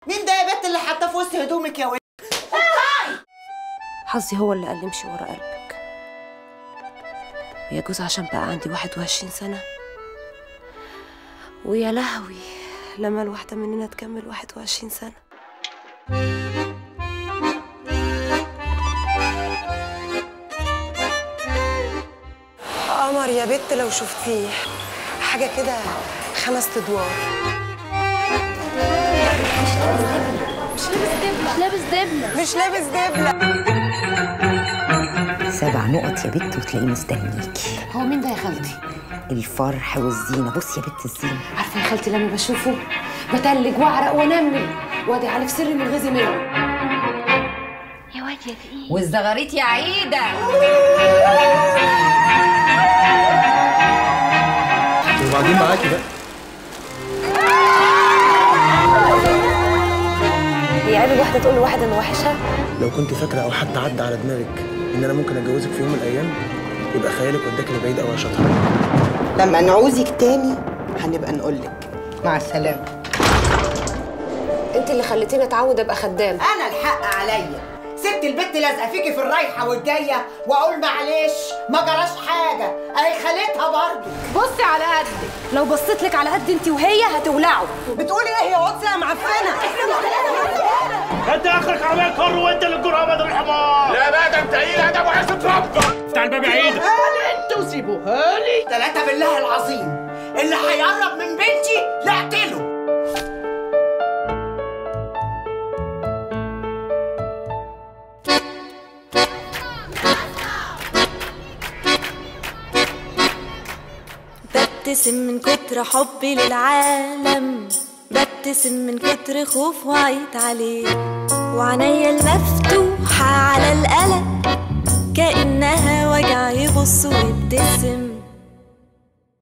مين ده يا بنت اللي حاطاه في وسط هدومك يا ولد حظي هو اللي قال امشي ورا قلبك ويجوز عشان بقى عندي 21 سنة ويا لهوي لما الواحدة مننا تكمل 21 سنة قمر يا بت لو شفتيه حاجة كده خمس ادوار مش لابس دبلة مش لابس دبلة سبع نقط يا بت وتلاقيه مستنيكي هو مين ده يا خالتي؟ الفرح والزينه بصي يا بت الزينه عارفة يا خالتي لما بشوفه بتلج واعرق وانمل وادي على في سري من غزي منه يا واد يا تقيل والزغاريت يا عيده وبعدين معاكي بقى هي عيب الواحدة تقول لواحد انه وحشة لو كنت فاكره او حتى عدى على دماغك ان انا ممكن اتجوزك في يوم من الايام يبقى خيالك وداك لبعيد قوي يا شاطر لما نعوزك تاني هنبقى نقولك مع السلامة انت اللي خليتيني اتعود ابقى خدام انا الحق عليا سبت البت لازقه فيكي في الرايحه والجايه واقول معلش ما جراش حاجه اهي خالتها برضه بصي على قدك لو بصيت لك على قد انت وهي هتولعوا بتقولي ايه يا قدس يا معفنه انت اخرك عربيه كر وانت اللي تجرها بدل الحمار لا بقى ده انت ايه ده وعايز تتربى افتح الباب يا عيد انتوا سيبوها لي ثلاثة بالله العظيم اللي هيقرب من بنتي لا اقتله ببتسم من كتر حبي للعالم ببتسم من كتر خوف وعيت عليه وعينيا المفتوحة على القلق كأنها وجع يبص